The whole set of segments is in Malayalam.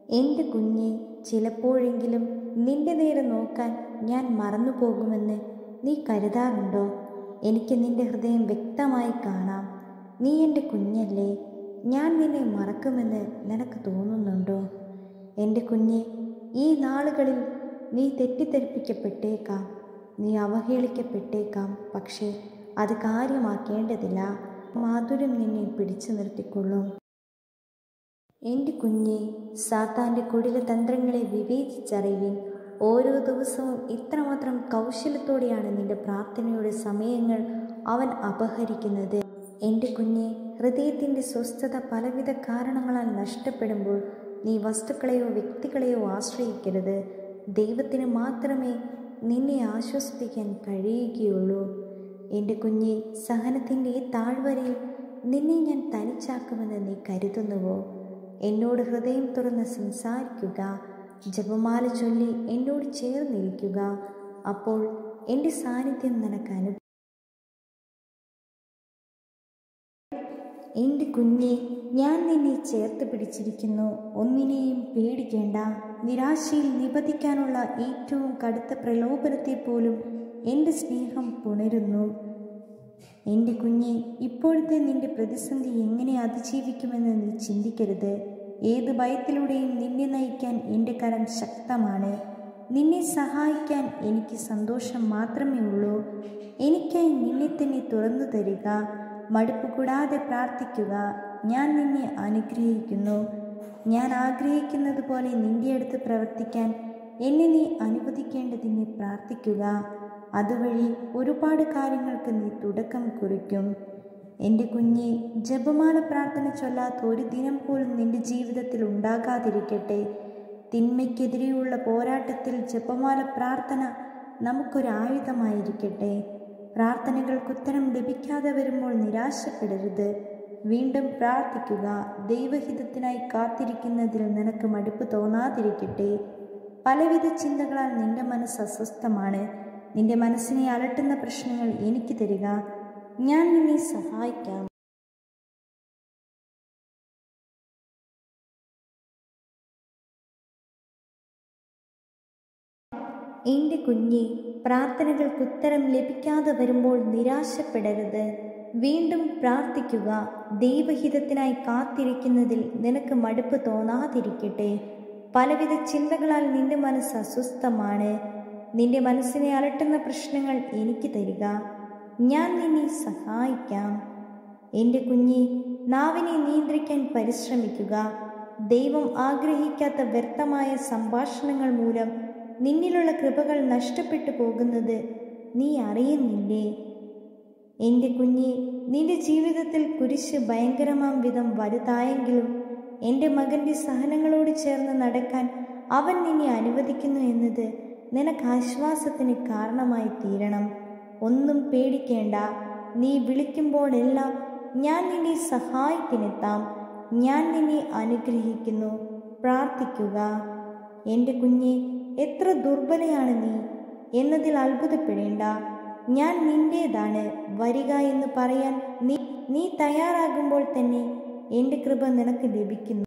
എൻ്റെ കുഞ്ഞെ ചിലപ്പോഴെങ്കിലും നിന്റെ നേരെ നോക്കാൻ ഞാൻ മറന്നു പോകുമെന്ന് നീ കരുതാറുണ്ടോ എനിക്ക് നിന്റെ ഹൃദയം വ്യക്തമായി കാണാം നീ എൻ്റെ കുഞ്ഞല്ലേ ഞാൻ നിന്നെ മറക്കുമെന്ന് നിനക്ക് തോന്നുന്നുണ്ടോ എൻ്റെ കുഞ്ഞെ ഈ നാളുകളിൽ നീ തെറ്റിദ്ധരിപ്പിക്കപ്പെട്ടേക്കാം നീ അവഹേളിക്കപ്പെട്ടേക്കാം പക്ഷേ അത് കാര്യമാക്കേണ്ടതില്ല മാധുര്യം നിന്നെ പിടിച്ചു നിർത്തിക്കൊള്ളും എൻ്റെ കുഞ്ഞെ സാത്താൻ്റെ കുടില തന്ത്രങ്ങളെ വിവേചിച്ചറിയുവിൻ ഓരോ ദിവസവും ഇത്രമാത്രം കൗശലത്തോടെയാണ് നിന്റെ പ്രാർത്ഥനയുടെ സമയങ്ങൾ അവൻ അപഹരിക്കുന്നത് എൻ്റെ കുഞ്ഞെ ഹൃദയത്തിൻ്റെ സ്വസ്ഥത പലവിധ കാരണങ്ങളാൽ നഷ്ടപ്പെടുമ്പോൾ നീ വസ്തുക്കളെയോ വ്യക്തികളെയോ ആശ്രയിക്കരുത് ദൈവത്തിന് മാത്രമേ നിന്നെ ആശ്വസിപ്പിക്കാൻ കഴിയുകയുള്ളൂ എൻ്റെ കുഞ്ഞെ സഹനത്തിൻ്റെ ഈ താഴ്വരയിൽ നിന്നെ ഞാൻ തനിച്ചാക്കുമെന്ന് നീ കരുതുന്നുവോ എന്നോട് ഹൃദയം തുറന്ന് സംസാരിക്കുക ജപമാല ചൊല്ലി എന്നോട് ചേർന്നിരിക്കുക അപ്പോൾ എൻ്റെ സാന്നിധ്യം നിനക്ക് അനു എൻ്റെ കുഞ്ഞെ ഞാൻ നിന്നെ ചേർത്ത് പിടിച്ചിരിക്കുന്നു ഒന്നിനെയും പേടിക്കേണ്ട നിരാശയിൽ നിപതിക്കാനുള്ള ഏറ്റവും കടുത്ത പ്രലോഭനത്തെ പോലും എൻ്റെ സ്നേഹം പുണരുന്നു എൻ്റെ കുഞ്ഞെ ഇപ്പോഴത്തെ നിന്റെ പ്രതിസന്ധി എങ്ങനെ അതിജീവിക്കുമെന്ന് നീ ചിന്തിക്കരുത് ഏത് ഭയത്തിലൂടെയും നിന്നെ നയിക്കാൻ എൻ്റെ കരം ശക്തമാണ് നിന്നെ സഹായിക്കാൻ എനിക്ക് സന്തോഷം മാത്രമേ ഉള്ളൂ എനിക്കായി നിന്നെ തന്നെ തുറന്നു തരിക മടുപ്പ് കൂടാതെ പ്രാർത്ഥിക്കുക ഞാൻ നിന്നെ അനുഗ്രഹിക്കുന്നു ഞാൻ ആഗ്രഹിക്കുന്നത് പോലെ നിന്റെ അടുത്ത് പ്രവർത്തിക്കാൻ എന്നെ നീ അനുവദിക്കേണ്ടതിനെ പ്രാർത്ഥിക്കുക അതുവഴി ഒരുപാട് കാര്യങ്ങൾക്ക് നീ തുടക്കം കുറിക്കും എൻ്റെ കുഞ്ഞെ ജപമാല പ്രാർത്ഥന ചൊല്ലാത്ത ഒരു ദിനം പോലും നിന്റെ ജീവിതത്തിൽ ഉണ്ടാകാതിരിക്കട്ടെ തിന്മയ്ക്കെതിരെയുള്ള പോരാട്ടത്തിൽ ജപമാല പ്രാർത്ഥന നമുക്കൊരായുധമായിരിക്കട്ടെ പ്രാർത്ഥനകൾക്ക് ഉത്തരം ലഭിക്കാതെ വരുമ്പോൾ നിരാശപ്പെടരുത് വീണ്ടും പ്രാർത്ഥിക്കുക ദൈവഹിതത്തിനായി കാത്തിരിക്കുന്നതിൽ നിനക്ക് മടുപ്പ് തോന്നാതിരിക്കട്ടെ പലവിധ ചിന്തകളാൽ നിന്റെ മനസ്സ് അസ്വസ്ഥമാണ് നിന്റെ മനസ്സിനെ അലട്ടുന്ന പ്രശ്നങ്ങൾ എനിക്ക് തരിക ഞാൻ നിന്നെ സഹായിക്കാം എൻ്റെ കുഞ്ഞെ പ്രാർത്ഥനകൾക്ക് ഉത്തരം ലഭിക്കാതെ വരുമ്പോൾ നിരാശപ്പെടരുത് വീണ്ടും പ്രാർത്ഥിക്കുക ദൈവഹിതത്തിനായി കാത്തിരിക്കുന്നതിൽ നിനക്ക് മടുപ്പ് തോന്നാതിരിക്കട്ടെ പലവിധ ചിന്തകളാൽ നിന്റെ മനസ്സ് അസ്വസ്ഥമാണ് നിന്റെ മനസ്സിനെ അലട്ടുന്ന പ്രശ്നങ്ങൾ എനിക്ക് തരിക ഞാൻ നിന്നെ സഹായിക്കാം എൻ്റെ കുഞ്ഞെ നാവിനെ നിയന്ത്രിക്കാൻ പരിശ്രമിക്കുക ദൈവം ആഗ്രഹിക്കാത്ത വ്യർത്ഥമായ സംഭാഷണങ്ങൾ മൂലം നിന്നിലുള്ള കൃപകൾ നഷ്ടപ്പെട്ടു പോകുന്നത് നീ അറിയുന്നില്ലേ എൻ്റെ കുഞ്ഞെ നിന്റെ ജീവിതത്തിൽ കുരിശ് ഭയങ്കരമാം വിധം വലുതായെങ്കിലും എൻ്റെ മകൻ്റെ സഹനങ്ങളോട് ചേർന്ന് നടക്കാൻ അവൻ നിന്നെ അനുവദിക്കുന്നു എന്നത് നിനക്ക് ആശ്വാസത്തിന് കാരണമായി തീരണം ഒന്നും പേടിക്കേണ്ട നീ വിളിക്കുമ്പോഴെല്ലാം ഞാൻ നിന്നെ സഹായത്തിനെത്താം ഞാൻ നിന്നെ അനുഗ്രഹിക്കുന്നു പ്രാർത്ഥിക്കുക എൻ്റെ കുഞ്ഞെ എത്ര ദുർബലയാണ് നീ എന്നതിൽ അത്ഭുതപ്പെടേണ്ട ഞാൻ നിന്റേതാണ് വരിക എന്ന് പറയാൻ നീ നീ തയ്യാറാകുമ്പോൾ തന്നെ എൻ്റെ കൃപ നിനക്ക് ലഭിക്കുന്നു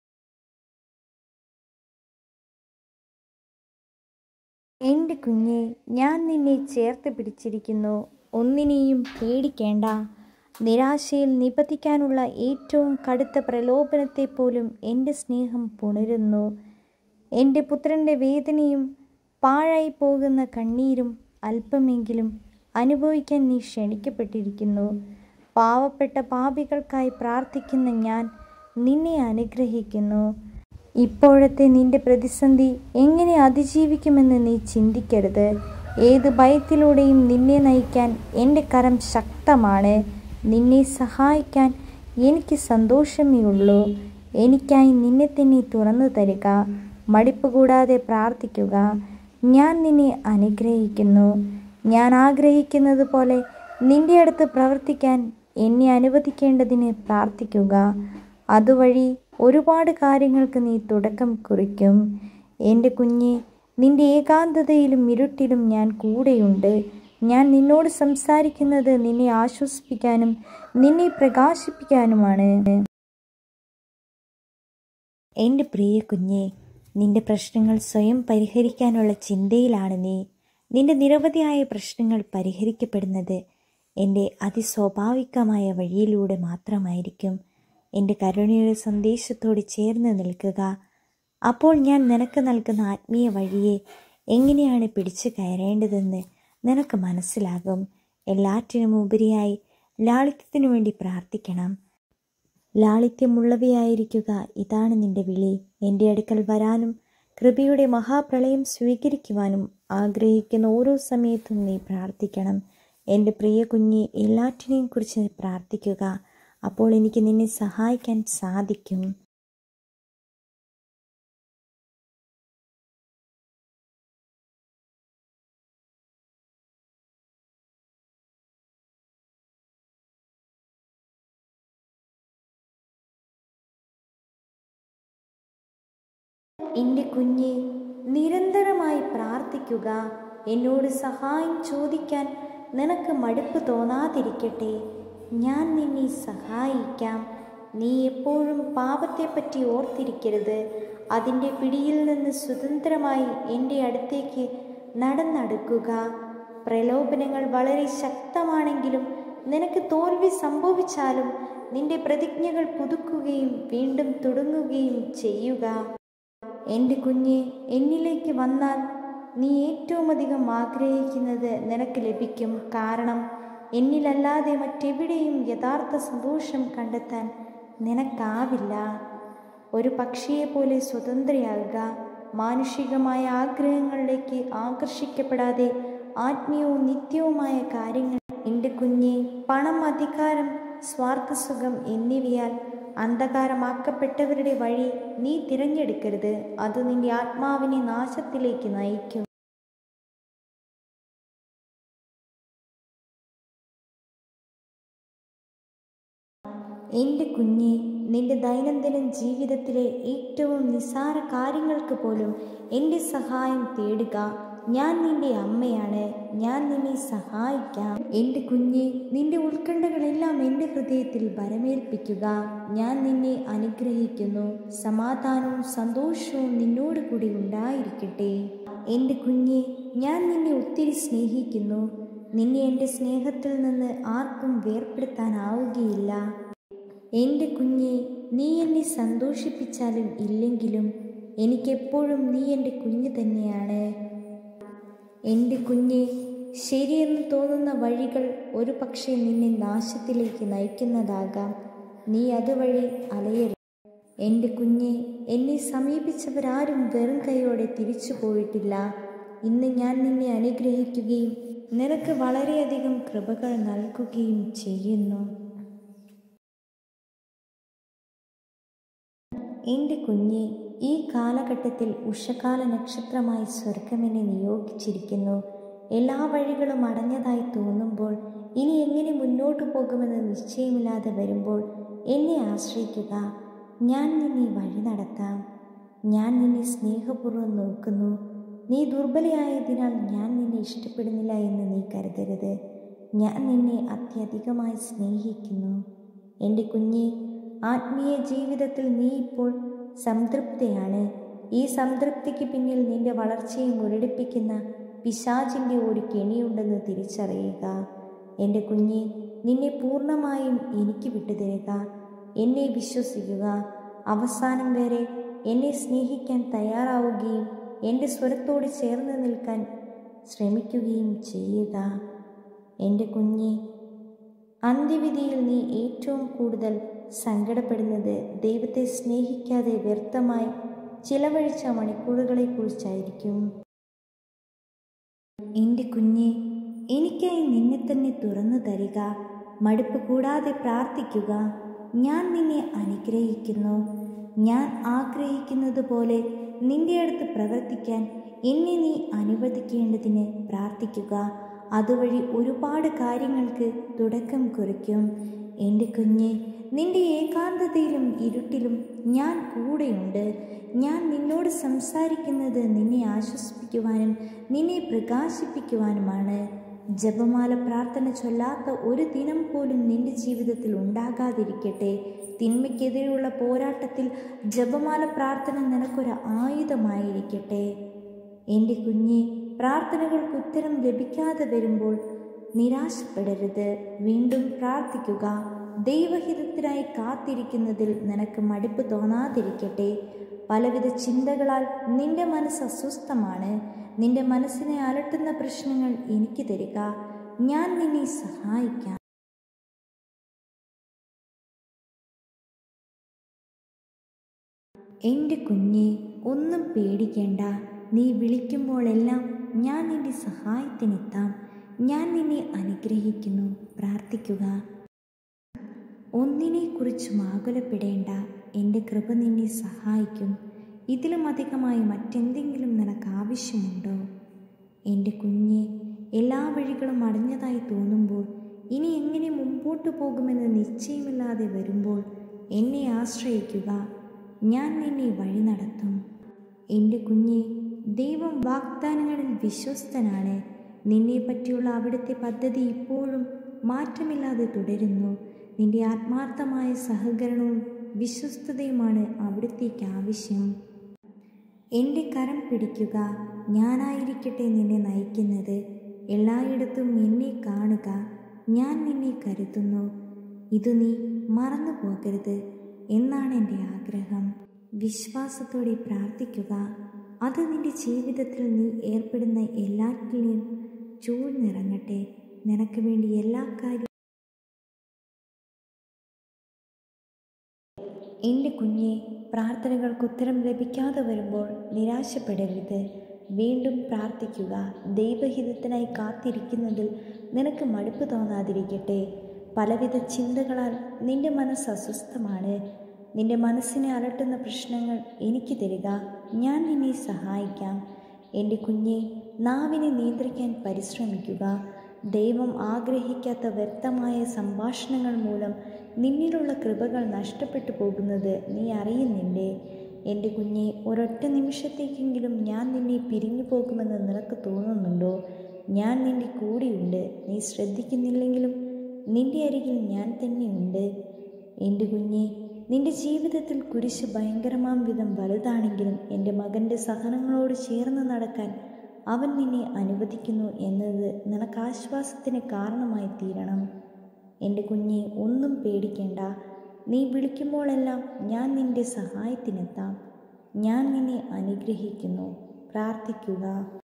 എൻ്റെ കുഞ്ഞെ ഞാൻ നിന്നെ ചേർത്ത് പിടിച്ചിരിക്കുന്നു ഒന്നിനെയും പേടിക്കേണ്ട നിരാശയിൽ നിപതിക്കാനുള്ള ഏറ്റവും കടുത്ത പ്രലോഭനത്തെ പോലും എൻ്റെ സ്നേഹം പുണരുന്നു എൻ്റെ പുത്രൻ്റെ വേദനയും പാഴായി പോകുന്ന കണ്ണീരും അല്പമെങ്കിലും അനുഭവിക്കാൻ നീ ക്ഷണിക്കപ്പെട്ടിരിക്കുന്നു പാവപ്പെട്ട പാപികൾക്കായി പ്രാർത്ഥിക്കുന്ന ഞാൻ നിന്നെ അനുഗ്രഹിക്കുന്നു ഇപ്പോഴത്തെ നിന്റെ പ്രതിസന്ധി എങ്ങനെ അതിജീവിക്കുമെന്ന് നീ ചിന്തിക്കരുത് ഏത് ഭയത്തിലൂടെയും നിന്നെ നയിക്കാൻ എൻ്റെ കരം ശക്തമാണ് നിന്നെ സഹായിക്കാൻ എനിക്ക് സന്തോഷമേ ഉള്ളൂ എനിക്കായി നിന്നെ തന്നെ തുറന്നു തരിക മടിപ്പ് കൂടാതെ പ്രാർത്ഥിക്കുക ഞാൻ നിന്നെ അനുഗ്രഹിക്കുന്നു ഞാൻ ആഗ്രഹിക്കുന്നത് പോലെ നിന്റെ അടുത്ത് പ്രവർത്തിക്കാൻ എന്നെ അനുവദിക്കേണ്ടതിന് പ്രാർത്ഥിക്കുക അതുവഴി ഒരുപാട് കാര്യങ്ങൾക്ക് നീ തുടക്കം കുറിക്കും എൻ്റെ കുഞ്ഞെ നിന്റെ ഏകാന്തതയിലും ഇരുട്ടിലും ഞാൻ കൂടെയുണ്ട് ഞാൻ നിന്നോട് സംസാരിക്കുന്നത് നിന്നെ ആശ്വസിപ്പിക്കാനും നിന്നെ പ്രകാശിപ്പിക്കാനുമാണ് എൻ്റെ പ്രിയ കുഞ്ഞെ നിന്റെ പ്രശ്നങ്ങൾ സ്വയം പരിഹരിക്കാനുള്ള ചിന്തയിലാണ് നീ നിന്റെ നിരവധിയായ പ്രശ്നങ്ങൾ പരിഹരിക്കപ്പെടുന്നത് എൻ്റെ അതിസ്വാഭാവികമായ വഴിയിലൂടെ മാത്രമായിരിക്കും എൻ്റെ കരുണയുടെ സന്ദേശത്തോട് ചേർന്ന് നിൽക്കുക അപ്പോൾ ഞാൻ നിനക്ക് നൽകുന്ന ആത്മീയ വഴിയെ എങ്ങനെയാണ് പിടിച്ചു കയറേണ്ടതെന്ന് നിനക്ക് മനസ്സിലാകും എല്ലാറ്റിനും ഉപരിയായി ലാളിത്യത്തിനു വേണ്ടി പ്രാർത്ഥിക്കണം ലാളിത്യമുള്ളവയായിരിക്കുക ഇതാണ് നിന്റെ വിളി എൻ്റെ അടുക്കൽ വരാനും കൃപയുടെ മഹാപ്രളയം സ്വീകരിക്കുവാനും ആഗ്രഹിക്കുന്ന ഓരോ സമയത്തും നീ പ്രാർത്ഥിക്കണം എൻ്റെ പ്രിയ കുഞ്ഞെ എല്ലാറ്റിനെയും കുറിച്ച് പ്രാർത്ഥിക്കുക അപ്പോൾ എനിക്ക് നിന്നെ സഹായിക്കാൻ സാധിക്കും എൻ്റെ കുഞ്ഞെ നിരന്തരമായി പ്രാർത്ഥിക്കുക എന്നോട് സഹായം ചോദിക്കാൻ നിനക്ക് മടുപ്പ് തോന്നാതിരിക്കട്ടെ ഞാൻ നിന്നെ സഹായിക്കാം നീ എപ്പോഴും പാപത്തെപ്പറ്റി ഓർത്തിരിക്കരുത് അതിൻ്റെ പിടിയിൽ നിന്ന് സ്വതന്ത്രമായി എൻ്റെ അടുത്തേക്ക് നടന്നടുക്കുക പ്രലോഭനങ്ങൾ വളരെ ശക്തമാണെങ്കിലും നിനക്ക് തോൽവി സംഭവിച്ചാലും നിന്റെ പ്രതിജ്ഞകൾ പുതുക്കുകയും വീണ്ടും തുടങ്ങുകയും ചെയ്യുക എൻ്റെ കുഞ്ഞെ എന്നിലേക്ക് വന്നാൽ നീ ഏറ്റവും അധികം ആഗ്രഹിക്കുന്നത് നിനക്ക് ലഭിക്കും കാരണം എന്നിലല്ലാതെ മറ്റെവിടെയും യഥാർത്ഥ സന്തോഷം കണ്ടെത്താൻ നിനക്കാവില്ല ഒരു പക്ഷിയെപ്പോലെ സ്വതന്ത്രയാകുക മാനുഷികമായ ആഗ്രഹങ്ങളിലേക്ക് ആകർഷിക്കപ്പെടാതെ ആത്മീയവും നിത്യവുമായ കാര്യങ്ങൾ എൻ്റെ കുഞ്ഞെ പണം അധികാരം സ്വാർത്ഥസുഖം എന്നിവയാൽ അന്ധകാരമാക്കപ്പെട്ടവരുടെ വഴി നീ തിരഞ്ഞെടുക്കരുത് അത് നിന്റെ ആത്മാവിനെ നാശത്തിലേക്ക് നയിക്കും എൻ്റെ കുഞ്ഞെ നിന്റെ ദൈനംദിന ജീവിതത്തിലെ ഏറ്റവും നിസ്സാര കാര്യങ്ങൾക്ക് പോലും എൻ്റെ സഹായം തേടുക ഞാൻ നിന്റെ അമ്മയാണ് ഞാൻ നിന്നെ സഹായിക്കാം എൻ്റെ കുഞ്ഞെ നിന്റെ ഉത്കണ്ഠകളെല്ലാം എൻ്റെ ഹൃദയത്തിൽ വരമേൽപ്പിക്കുക ഞാൻ നിന്നെ അനുഗ്രഹിക്കുന്നു സമാധാനവും സന്തോഷവും നിന്നോട് കൂടി ഉണ്ടായിരിക്കട്ടെ എൻ്റെ കുഞ്ഞെ ഞാൻ നിന്നെ ഒത്തിരി സ്നേഹിക്കുന്നു നിന്നെ എൻ്റെ സ്നേഹത്തിൽ നിന്ന് ആർക്കും വേർപ്പെടുത്താനാവുകയില്ല എൻ്റെ കുഞ്ഞെ നീ എന്നെ സന്തോഷിപ്പിച്ചാലും ഇല്ലെങ്കിലും എനിക്കെപ്പോഴും നീ എൻ്റെ കുഞ്ഞ് തന്നെയാണ് എൻ്റെ കുഞ്ഞെ ശരിയെന്ന് തോന്നുന്ന വഴികൾ ഒരു പക്ഷേ നിന്നെ നാശത്തിലേക്ക് നയിക്കുന്നതാകാം നീ അതുവഴി അലയരുത് എൻ്റെ കുഞ്ഞെ എന്നെ സമീപിച്ചവരാരും വെറും കൈയോടെ തിരിച്ചു പോയിട്ടില്ല ഇന്ന് ഞാൻ നിന്നെ അനുഗ്രഹിക്കുകയും നിനക്ക് വളരെയധികം കൃപകൾ നൽകുകയും ചെയ്യുന്നു എൻ്റെ കുഞ്ഞെ ഈ കാലഘട്ടത്തിൽ ഉഷകാല നക്ഷത്രമായി സ്വർഗമെന്നെ നിയോഗിച്ചിരിക്കുന്നു എല്ലാ വഴികളും അടഞ്ഞതായി തോന്നുമ്പോൾ ഇനി എങ്ങനെ മുന്നോട്ടു പോകുമെന്ന് നിശ്ചയമില്ലാതെ വരുമ്പോൾ എന്നെ ആശ്രയിക്കുക ഞാൻ നിന്നെ വഴി നടത്താം ഞാൻ നിന്നെ സ്നേഹപൂർവ്വം നോക്കുന്നു നീ ദുർബലയായതിനാൽ ഞാൻ നിന്നെ ഇഷ്ടപ്പെടുന്നില്ല എന്ന് നീ കരുതരുത് ഞാൻ നിന്നെ അത്യധികമായി സ്നേഹിക്കുന്നു എൻ്റെ കുഞ്ഞെ ആത്മീയ ജീവിതത്തിൽ നീ ഇപ്പോൾ സംതൃപ്തയാണ് ഈ സംതൃപ്തിക്ക് പിന്നിൽ നിന്റെ വളർച്ചയെ മുരടിപ്പിക്കുന്ന പിശാചിൻ്റെ ഒരു കെണിയുണ്ടെന്ന് തിരിച്ചറിയുക എൻ്റെ കുഞ്ഞെ നിന്നെ പൂർണ്ണമായും എനിക്ക് വിട്ടുതരിക എന്നെ വിശ്വസിക്കുക അവസാനം വരെ എന്നെ സ്നേഹിക്കാൻ തയ്യാറാവുകയും എൻ്റെ സ്വരത്തോട് ചേർന്ന് നിൽക്കാൻ ശ്രമിക്കുകയും ചെയ്യുക എൻ്റെ കുഞ്ഞെ അന്ത്യവിധിയിൽ നീ ഏറ്റവും കൂടുതൽ സങ്കടപ്പെടുന്നത് ദൈവത്തെ സ്നേഹിക്കാതെ വ്യർത്ഥമായി ചിലവഴിച്ച മണിക്കൂറുകളെക്കുറിച്ചായിരിക്കും എൻ്റെ കുഞ്ഞെ എനിക്കായി നിന്നെ തന്നെ തുറന്നു തരിക മടുപ്പ് കൂടാതെ പ്രാർത്ഥിക്കുക ഞാൻ നിന്നെ അനുഗ്രഹിക്കുന്നു ഞാൻ ആഗ്രഹിക്കുന്നത് പോലെ നിന്റെ അടുത്ത് പ്രവർത്തിക്കാൻ എന്നെ നീ അനുവദിക്കേണ്ടതിന് പ്രാർത്ഥിക്കുക അതുവഴി ഒരുപാട് കാര്യങ്ങൾക്ക് തുടക്കം കുറിക്കും എൻ്റെ കുഞ്ഞെ നിന്റെ ഏകാന്തതയിലും ഇരുട്ടിലും ഞാൻ കൂടെയുണ്ട് ഞാൻ നിന്നോട് സംസാരിക്കുന്നത് നിന്നെ ആശ്വസിപ്പിക്കുവാനും നിന്നെ പ്രകാശിപ്പിക്കുവാനുമാണ് ജപമാല പ്രാർത്ഥന ചൊല്ലാത്ത ഒരു ദിനം പോലും നിന്റെ ജീവിതത്തിൽ ഉണ്ടാകാതിരിക്കട്ടെ തിന്മയ്ക്കെതിരെയുള്ള പോരാട്ടത്തിൽ ജപമാല പ്രാർത്ഥന നിനക്കൊരു ആയുധമായിരിക്കട്ടെ എൻ്റെ കുഞ്ഞെ പ്രാർത്ഥനകൾക്ക് ഉത്തരം ലഭിക്കാതെ വരുമ്പോൾ നിരാശപ്പെടരുത് വീണ്ടും പ്രാർത്ഥിക്കുക ദൈവഹിതത്തിനായി കാത്തിരിക്കുന്നതിൽ നിനക്ക് മടുപ്പ് തോന്നാതിരിക്കട്ടെ പലവിധ ചിന്തകളാൽ നിന്റെ മനസ്സ് അസ്വസ്ഥമാണ് നിന്റെ മനസ്സിനെ അലട്ടുന്ന പ്രശ്നങ്ങൾ എനിക്ക് തരിക ഞാൻ നിന്നെ സഹായിക്കാം എൻ്റെ കുഞ്ഞെ ഒന്നും പേടിക്കേണ്ട നീ വിളിക്കുമ്പോഴെല്ലാം ഞാൻ നിന്റെ സഹായത്തിനെത്താം ഞാൻ നിന്നെ അനുഗ്രഹിക്കുന്നു പ്രാർത്ഥിക്കുക ഒന്നിനെക്കുറിച്ചും ആകുലപ്പെടേണ്ട എൻ്റെ കൃപ നിന്നെ സഹായിക്കും ഇതിലും അധികമായി മറ്റെന്തെങ്കിലും നിനക്ക് ആവശ്യമുണ്ടോ എൻ്റെ കുഞ്ഞെ എല്ലാ വഴികളും അടഞ്ഞതായി തോന്നുമ്പോൾ ഇനി എങ്ങനെ മുമ്പോട്ട് പോകുമെന്ന് നിശ്ചയമില്ലാതെ വരുമ്പോൾ എന്നെ ആശ്രയിക്കുക ഞാൻ നിന്നെ വഴി നടത്തും എൻ്റെ കുഞ്ഞെ ദൈവം വാഗ്ദാനങ്ങളിൽ വിശ്വസ്തനാണ് നിന്നെ പറ്റിയുള്ള അവിടുത്തെ പദ്ധതി ഇപ്പോഴും മാറ്റമില്ലാതെ തുടരുന്നു നിന്റെ ആത്മാർത്ഥമായ സഹകരണവും വിശ്വസ്തതയുമാണ് അവിടുത്തേക്ക് ആവശ്യം എൻ്റെ കരം പിടിക്കുക ഞാനായിരിക്കട്ടെ നിന്നെ നയിക്കുന്നത് എല്ലായിടത്തും എന്നെ കാണുക ഞാൻ നിന്നെ കരുതുന്നു ഇത് നീ മറന്നു പോകരുത് എന്നാണ് എൻ്റെ ആഗ്രഹം വിശ്വാസത്തോടെ പ്രാർത്ഥിക്കുക അത് നിന്റെ ജീവിതത്തിൽ നീ ഏർപ്പെടുന്ന എല്ലാറ്റിലും ചൂഴ്ന്നിറങ്ങട്ടെ നിനക്ക് വേണ്ടി എല്ലാ കാര്യവും എൻ്റെ കുഞ്ഞെ പ്രാർത്ഥനകൾക്ക് ഉത്തരം ലഭിക്കാതെ വരുമ്പോൾ നിരാശപ്പെടരുത് വീണ്ടും പ്രാർത്ഥിക്കുക ദൈവഹിതത്തിനായി കാത്തിരിക്കുന്നതിൽ നിനക്ക് മടുപ്പ് തോന്നാതിരിക്കട്ടെ പലവിധ ചിന്തകളാൽ നിന്റെ മനസ്സ് അസ്വസ്ഥമാണ് നിന്റെ മനസ്സിനെ അലട്ടുന്ന പ്രശ്നങ്ങൾ എനിക്ക് തരിക ഞാൻ നിന്നെ സഹായിക്കാം എൻ്റെ കുഞ്ഞെ നാവിനെ നിയന്ത്രിക്കാൻ പരിശ്രമിക്കുക ദൈവം ആഗ്രഹിക്കാത്ത വ്യക്തമായ സംഭാഷണങ്ങൾ മൂലം നിന്നിലുള്ള കൃപകൾ നഷ്ടപ്പെട്ടു പോകുന്നത് നീ അറിയുന്നില്ലേ എൻ്റെ കുഞ്ഞെ ഒരൊറ്റ നിമിഷത്തേക്കെങ്കിലും ഞാൻ നിന്നെ പിരിഞ്ഞു പോകുമെന്ന് നിനക്ക് തോന്നുന്നുണ്ടോ ഞാൻ നിന്റെ കൂടെയുണ്ട് നീ ശ്രദ്ധിക്കുന്നില്ലെങ്കിലും നിന്റെ അരികിൽ ഞാൻ തന്നെയുണ്ട് എൻ്റെ കുഞ്ഞെ നിന്റെ ജീവിതത്തിൽ കുരിശ് ഭയങ്കരമാം വിധം വലുതാണെങ്കിലും എൻ്റെ മകൻ്റെ സഹനങ്ങളോട് ചേർന്ന് നടക്കാൻ അവൻ നിന്നെ അനുവദിക്കുന്നു എന്നത് നിനക്ക് ആശ്വാസത്തിന് കാരണമായി തീരണം എൻ്റെ കുഞ്ഞെ ഒന്നും പേടിക്കേണ്ട നീ വിളിക്കുമ്പോഴെല്ലാം ഞാൻ നിന്റെ സഹായത്തിനെത്താം ഞാൻ നിന്നെ അനുഗ്രഹിക്കുന്നു പ്രാർത്ഥിക്കുക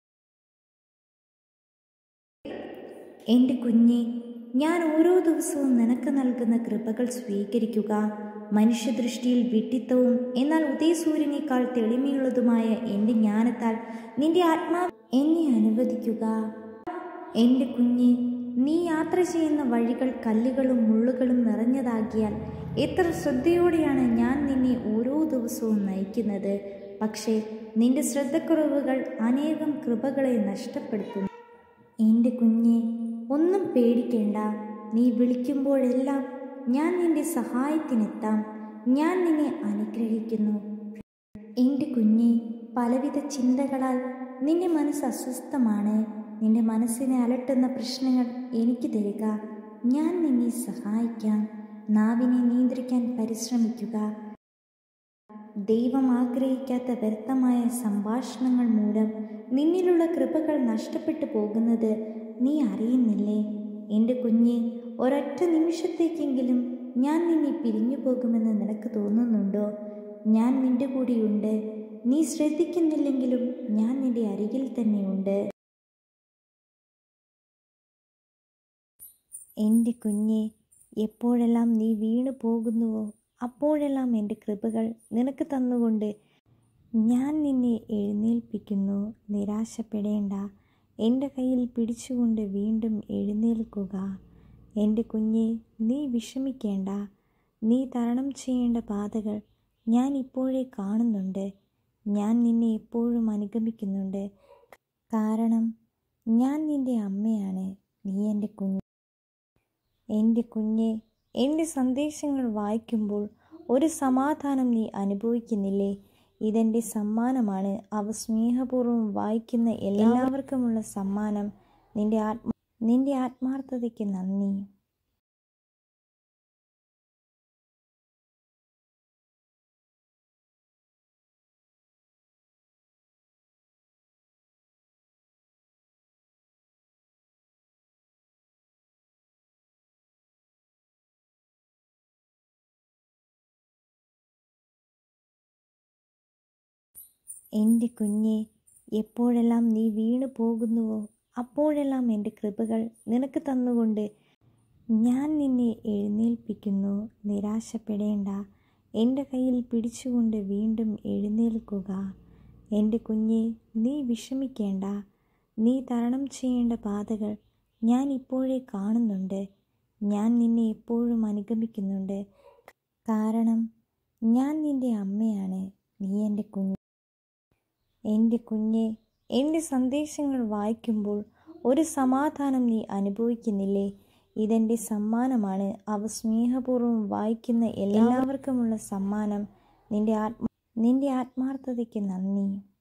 എൻ്റെ കുഞ്ഞെ ഞാൻ ഓരോ ദിവസവും നിനക്ക് നൽകുന്ന കൃപകൾ സ്വീകരിക്കുക മനുഷ്യദൃഷ്ടിയിൽ വിട്ടിത്തവും എന്നാൽ ഉദയസൂര്യനേക്കാൾ തെളിമയുള്ളതുമായ എൻ്റെ ജ്ഞാനത്താൽ നിന്റെ ആത്മാവ് എന്നെ അനുവദിക്കുക എൻ്റെ കുഞ്ഞെ നീ യാത്ര ചെയ്യുന്ന വഴികൾ കല്ലുകളും മുള്ളുകളും നിറഞ്ഞതാകിയാൽ എത്ര ശ്രദ്ധയോടെയാണ് ഞാൻ നിന്നെ ഓരോ ദിവസവും നയിക്കുന്നത് പക്ഷേ നിന്റെ ശ്രദ്ധക്കുറവുകൾ അനേകം കൃപകളെ നഷ്ടപ്പെടുത്തുന്നു എൻ്റെ കുഞ്ഞെ ഒന്നും പേടിക്കേണ്ട നീ വിളിക്കുമ്പോഴെല്ലാം ഞാൻ നിന്റെ സഹായത്തിനെത്താം ഞാൻ നിന്നെ അനുഗ്രഹിക്കുന്നു എൻ്റെ കുഞ്ഞെ പലവിധ ചിന്തകളാൽ നിന്റെ മനസ്സ് അസ്വസ്ഥമാണ് നിന്റെ മനസ്സിനെ അലട്ടുന്ന പ്രശ്നങ്ങൾ എനിക്ക് തരിക ഞാൻ നിന്നെ സഹായിക്കാം നാവിനെ നിയന്ത്രിക്കാൻ പരിശ്രമിക്കുക ദൈവം ആഗ്രഹിക്കാത്ത വ്യർത്ഥമായ സംഭാഷണങ്ങൾ മൂലം നിന്നിലുള്ള കൃപകൾ നഷ്ടപ്പെട്ടു പോകുന്നത് നീ അറിയുന്നില്ലേ എൻ്റെ കുഞ്ഞെ ഒരൊറ്റ നിമിഷത്തേക്കെങ്കിലും ഞാൻ നിന്നെ പിരിഞ്ഞു പോകുമെന്ന് നിനക്ക് തോന്നുന്നുണ്ടോ ഞാൻ നിന്റെ കൂടെയുണ്ട് നീ ശ്രദ്ധിക്കുന്നില്ലെങ്കിലും ഞാൻ നിന്റെ അരികിൽ തന്നെയുണ്ട് എൻ്റെ കുഞ്ഞെ എപ്പോഴെല്ലാം നീ വീണു പോകുന്നുവോ അപ്പോഴെല്ലാം എൻ്റെ കൃപകൾ നിനക്ക് തന്നുകൊണ്ട് ഞാൻ നിന്നെ എഴുന്നേൽപ്പിക്കുന്നു നിരാശപ്പെടേണ്ട എൻ്റെ കയ്യിൽ പിടിച്ചുകൊണ്ട് വീണ്ടും എഴുന്നേൽക്കുക എൻ്റെ കുഞ്ഞെ നീ വിഷമിക്കേണ്ട നീ തരണം ചെയ്യേണ്ട പാതകൾ ഞാൻ ഇപ്പോഴേ കാണുന്നുണ്ട് ഞാൻ നിന്നെ എപ്പോഴും അനുഗമിക്കുന്നുണ്ട് കാരണം ഞാൻ നിൻ്റെ അമ്മയാണ് നീ എൻ്റെ കുഞ്ഞ് എൻ്റെ കുഞ്ഞെ എൻ്റെ സന്ദേശങ്ങൾ വായിക്കുമ്പോൾ ഒരു സമാധാനം നീ അനുഭവിക്കുന്നില്ലേ ഇതെൻ്റെ സമ്മാനമാണ് അവ സ്നേഹപൂർവ്വം വായിക്കുന്ന എല്ലാവർക്കുമുള്ള സമ്മാനം നിന്റെ ആത്മ നിന്റെ ആത്മാർത്ഥതയ്ക്ക് നന്ദി എൻ്റെ കുഞ്ഞെ എപ്പോഴെല്ലാം നീ വീണു പോകുന്നുവോ അപ്പോഴെല്ലാം എൻ്റെ കൃപകൾ നിനക്ക് തന്നുകൊണ്ട് ഞാൻ നിന്നെ എഴുന്നേൽപ്പിക്കുന്നു നിരാശപ്പെടേണ്ട എൻ്റെ കയ്യിൽ പിടിച്ചുകൊണ്ട് വീണ്ടും എഴുന്നേൽക്കുക എൻ്റെ കുഞ്ഞെ നീ വിഷമിക്കേണ്ട നീ തരണം ചെയ്യേണ്ട പാതകൾ ഞാൻ ഇപ്പോഴേ കാണുന്നുണ്ട് ഞാൻ നിന്നെ എപ്പോഴും അനുഗമിക്കുന്നുണ്ട് കാരണം ഞാൻ നിൻ്റെ അമ്മയാണ് നീ എൻ്റെ കുഞ്ഞ് എൻ്റെ കുഞ്ഞെ എൻ്റെ സന്ദേശങ്ങൾ വായിക്കുമ്പോൾ ഒരു സമാധാനം നീ അനുഭവിക്കുന്നില്ലേ ഇതെൻ്റെ സമ്മാനമാണ് അവ സ്നേഹപൂർവ്വം വായിക്കുന്ന എല്ലാവർക്കുമുള്ള സമ്മാനം നിൻ്റെ ആത്മ നിൻ്റെ ആത്മാർത്ഥതയ്ക്ക് നന്ദി